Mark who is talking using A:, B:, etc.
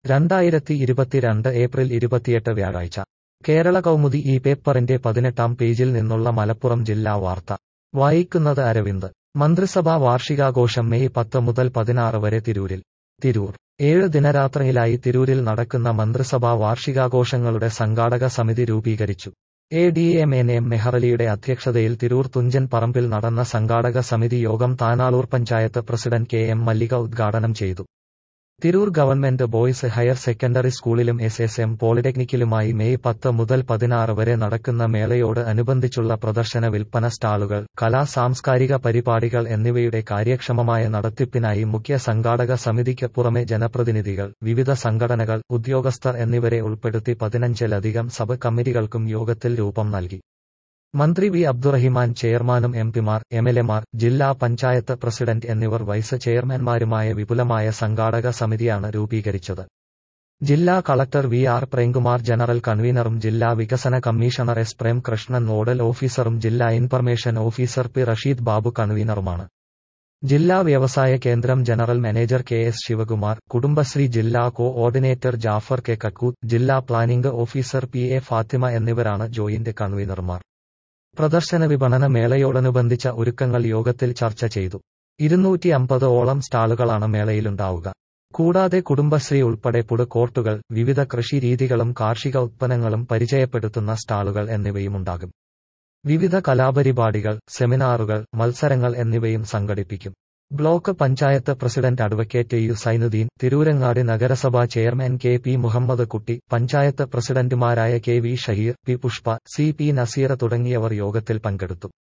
A: രണ്ടായിരത്തി ഇരുപത്തിരണ്ട് ഏപ്രിൽ ഇരുപത്തിയെട്ട് വ്യാഴാഴ്ച കേരള കൗമുദി ഈ പേപ്പറിന്റെ പതിനെട്ടാം പേജിൽ നിന്നുള്ള മലപ്പുറം ജില്ലാ വാർത്ത വായിക്കുന്നത് അരവിന്ദ് മന്ത്രിസഭാ വാർഷികാഘോഷം മെയ് പത്ത് മുതൽ പതിനാറ് വരെ തിരൂരിൽ തിരൂർ ഏഴ് ദിനരാത്രയിലായി തിരൂരിൽ നടക്കുന്ന മന്ത്രിസഭാ വാർഷികാഘോഷങ്ങളുടെ സംഘാടക സമിതി രൂപീകരിച്ചു A D M N M മെഹറലിയുടെ അധ്യക്ഷതയിൽ തിരൂർ തുഞ്ചൻ പറമ്പിൽ നടന്ന സംഘാടക സമിതി യോഗം Tanalur panchayat president K M Mallika ഉദ്ഘാടനം ചെയ്തു Tirur government boys higher secondary സ്കൂളിലും എസ് എസ് എം പോളിടെക്നിക്കിലുമായി മെയ് പത്ത് മുതൽ പതിനാറ് വരെ നടക്കുന്ന മേളയോട് അനുബന്ധിച്ചുള്ള പ്രദർശന വിൽപ്പന സ്റ്റാളുകൾ കലാ സാംസ്കാരിക പരിപാടികൾ എന്നിവയുടെ കാര്യക്ഷമമായ നടത്തിപ്പിനായി മുഖ്യ സംഘാടക സമിതിക്ക് പുറമെ ജനപ്രതിനിധികൾ വിവിധ സംഘടനകൾ ഉദ്യോഗസ്ഥർ എന്നിവരെ ഉൾപ്പെടുത്തി പതിനഞ്ചിലധികം സബ് കമ്മിറ്റികൾക്കും യോഗത്തിൽ രൂപം നൽകി മന്ത്രി വി അബ്ദുറഹിമാൻ ചെയർമാനും എംപിമാർ എംഎൽഎമാർ ജില്ലാ പഞ്ചായത്ത് പ്രസിഡന്റ് എന്നിവർ വൈസ് ചെയർമാൻമാരുമായ വിപുലമായ സംഘാടക സമിതിയാണ് രൂപീകരിച്ചത് ജില്ലാ collector V R Premkumar general കൺവീനറും ജില്ലാ വികസന commissioner S Prem Krishnan nodal ഓഫീസറും ജില്ലാ information officer P Rasheed Babu കൺവീനറുമാണ് ജില്ലാ വ്യവസായ കേന്ദ്രം general manager K S Sivakumar Kudumbashree ജില്ലാ coordinator Jafar K Kakkoth ജില്ലാ planning officer P A Fathima എന്നിവരാണ് ജോയിന്റ് കൺവീനർമാർ പ്രദർശന വിപണന മേളയോടനുബന്ധിച്ച ഒരുക്കങ്ങൾ യോഗത്തിൽ ചർച്ച ചെയ്തു ഇരുന്നൂറ്റി അമ്പത് ഓളം സ്റ്റാളുകളാണ് മേളയിലുണ്ടാവുക കൂടാതെ കുടുംബശ്രീ ഉൾപ്പെടെ പുട് കോർട്ടുകൾ വിവിധ കൃഷി രീതികളും കാർഷിക ഉത്പന്നങ്ങളും പരിചയപ്പെടുത്തുന്ന സ്റ്റാളുകൾ എന്നിവയുമുണ്ടാകും വിവിധ കലാപരിപാടികൾ സെമിനാറുകൾ മത്സരങ്ങൾ എന്നിവയും സംഘടിപ്പിക്കും block panchayat president advocate U Zainuddin Tirurangadi നഗരസഭാ chairman K P Muhammad Kutty panchayat പ്രസിഡന്റുമാരായ K V Shaheer P Pushpa C P Naseera തുടങ്ങിയവർ യോഗത്തിൽ പങ്കെടുത്തു